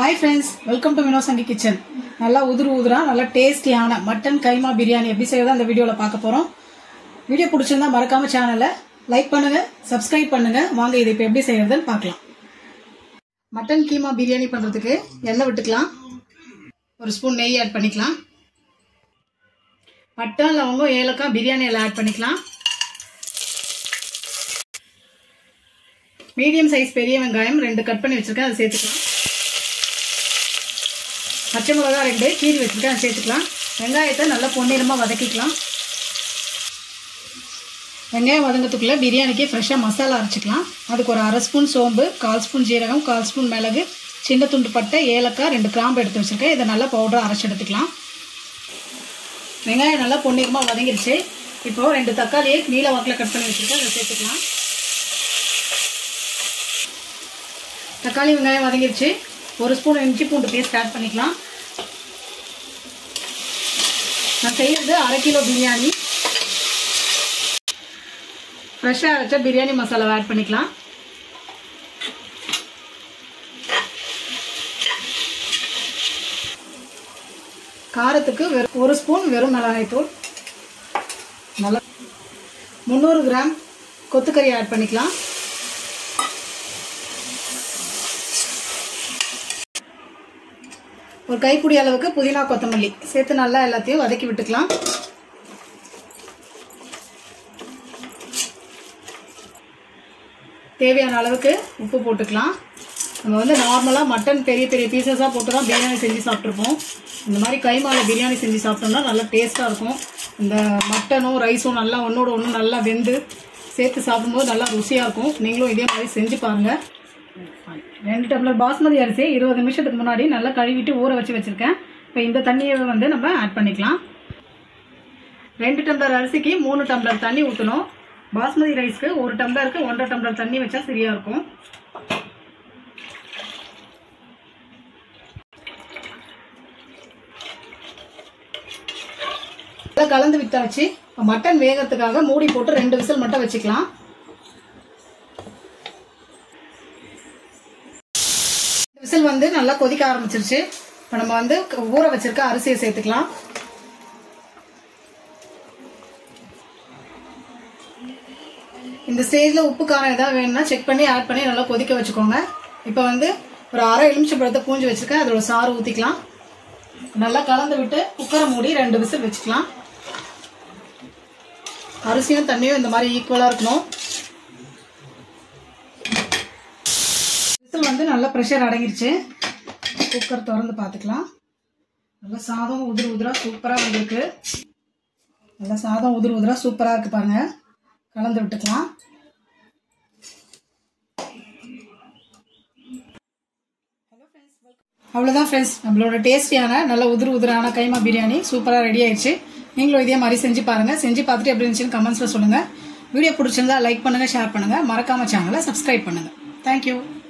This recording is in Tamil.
ஹாய் ஃப்ரெண்ட்ஸ் வெல்கம் டு வினோசங்கி கிச்சன் நல்லா உதிரு உதிரா நல்லா டேஸ்டியான மட்டன் கைமா பிரியாணி எப்படி செய்யறதா அந்த வீடியோவில் பார்க்க போகிறோம் வீடியோ பிடிச்சிருந்தா மறக்காம சேனலை லைக் பண்ணுங்க சப்ஸ்கிரைப் பண்ணுங்க வாங்க இதை இப்போ எப்படி செய்யறதுன்னு பார்க்கலாம் மட்டன் கீமா பிரியாணி பண்ணுறதுக்கு எண்ணெய் விட்டுக்கலாம் ஒரு ஸ்பூன் நெய் ஆட் பண்ணிக்கலாம் பட்டை லவங்கம் ஏலக்காய் பிரியாணி எல்லாம் ஆட் பண்ணிக்கலாம் மீடியம் சைஸ் பெரிய வெங்காயம் ரெண்டு கட் பண்ணி வச்சிருக்கேன் அதை சேர்த்துக்கலாம் பச்சை மிளகா ரெண்டு கீரி வச்சுருக்கேன் அதை சேர்த்துக்கலாம் வெங்காயத்தை நல்லா பொன்னிறமாக வதக்கிக்கலாம் வெங்காயம் வதங்கத்துக்குள்ளே பிரியாணிக்கு ஃப்ரெஷ்ஷாக மசாலா அரைச்சிக்கலாம் அதுக்கு ஒரு அரை ஸ்பூன் சோம்பு கால் ஸ்பூன் ஜீரகம் கால் ஸ்பூன் மிளகு சின்ன துண்டு பட்டை ஏலக்காய் ரெண்டு கிராம்பு எடுத்து வச்சுருக்கேன் இதை நல்லா பவுடராக அரைச்சி எடுத்துக்கலாம் வெங்காயம் நல்லா பொன்னிறமாக வதங்கிருச்சு இப்போது ரெண்டு தக்காளியை நீல வாக்கில் கட் பண்ணி வச்சுருக்கேன் அதை சேர்த்துக்கலாம் தக்காளி வெங்காயம் வதங்கிருச்சு ஒரு ஸ்பூன் இஞ்சி பூண்டு பேஸ்ட் ஆட் பண்ணிக்கலாம் நான் செய்கிறது அரை கிலோ பிரியாணி ஃப்ரெஷ்ஷாக அரைச்ச பிரியாணி மசாலாவை ஆட் பண்ணிக்கலாம் காரத்துக்கு வெறும் ஒரு ஸ்பூன் வெறும் மிளகாய்த்தூள் நல்லா முந்நூறு கிராம் கொத்துக்கறி ஆட் பண்ணிக்கலாம் ஒரு கைப்பிடி அளவுக்கு புதினா கொத்தமல்லி சேர்த்து நல்லா எல்லாத்தையும் வதக்கி விட்டுக்கலாம் தேவையான அளவுக்கு உப்பு போட்டுக்கலாம் நம்ம வந்து நார்மலாக மட்டன் பெரிய பெரிய பீசஸாக போட்டு தான் பிரியாணி செஞ்சு சாப்பிட்ருப்போம் இந்த மாதிரி கைமால பிரியாணி செஞ்சு சாப்பிட்டோம்னா நல்லா டேஸ்ட்டாக இருக்கும் இந்த மட்டனும் ரைஸும் நல்லா ஒன்றோட ஒன்று நல்லா வெந்து சேர்த்து சாப்பிடும்போது நல்லா ருசியாக இருக்கும் நீங்களும் இதே மாதிரி செஞ்சு பாருங்கள் ரெண்டு டம்ளர் பாஸ்மதி அரிசி இருபது நிமிஷத்துக்கு முன்னாடி நல்லா கழுவிட்டு ஊற வச்சு வச்சுருக்கேன் இப்போ இந்த தண்ணியை வந்து நம்ம ஆட் பண்ணிக்கலாம் ரெண்டு டம்ளர் அரிசிக்கு மூணு டம்ளர் தண்ணி ஊற்றணும் பாஸ்மதி ரைஸ்க்கு ஒரு டம்ளருக்கு ஒன்றரை டம்ளர் தண்ணி வச்சா சரியாக இருக்கும் நல்லா கலந்து விட்டாச்சு மட்டன் வேகத்துக்காக மூடி போட்டு ரெண்டு விசில் மட்டும் வச்சுக்கலாம் விசில் வந்து நல்லா கொதிக்க ஆரம்பிச்சிருச்சு இப்போ நம்ம வந்து ஊற வச்சிருக்க அரிசியை சேர்த்துக்கலாம் இந்த ஸ்டேஜில் உப்பு காரம் ஏதாவது வேணும்னா செக் பண்ணி ஆட் பண்ணி நல்லா கொதிக்க வச்சுக்கோங்க இப்போ வந்து ஒரு அரை எலுமிச்சை பழத்தை பூஞ்சி வச்சுருக்கேன் அதோட சாறு ஊற்றிக்கலாம் நல்லா கலந்து விட்டு குக்கரை மூடி ரெண்டு விசில் வச்சுக்கலாம் அரிசியும் தண்ணியும் இந்த மாதிரி ஈக்குவலாக இருக்கணும் விசில் வந்து நல்லா ப்ரெஷர் அடங்கிருச்சு குக்கர் திறந்து பார்த்துக்கலாம் நல்லா சாதம் உதிர் உதிராக சூப்பராக வந்திருக்கு நல்லா சாதம் உதிர் உதிராக சூப்பராக இருக்குது பாருங்கள் கலந்து விட்டுக்கலாம் அவ்வளோதான் ஃப்ரெண்ட்ஸ் நம்மளோட டேஸ்டியான நல்ல உதிர் உதிரான கைமா பிரியாணி சூப்பராக ரெடி ஆயிடுச்சு நீங்களும் இதே மாதிரி செஞ்சு பாருங்கள் செஞ்சு பார்த்துட்டு எப்படி இருந்துச்சுன்னு கமெண்ட்ஸில் சொல்லுங்கள் வீடியோ பிடிச்சிருந்தா லைக் பண்ணுங்கள் ஷேர் பண்ணுங்கள் மறக்காம சேனலை சப்ஸ்கிரைப் பண்ணுங்கள் தேங்க்யூ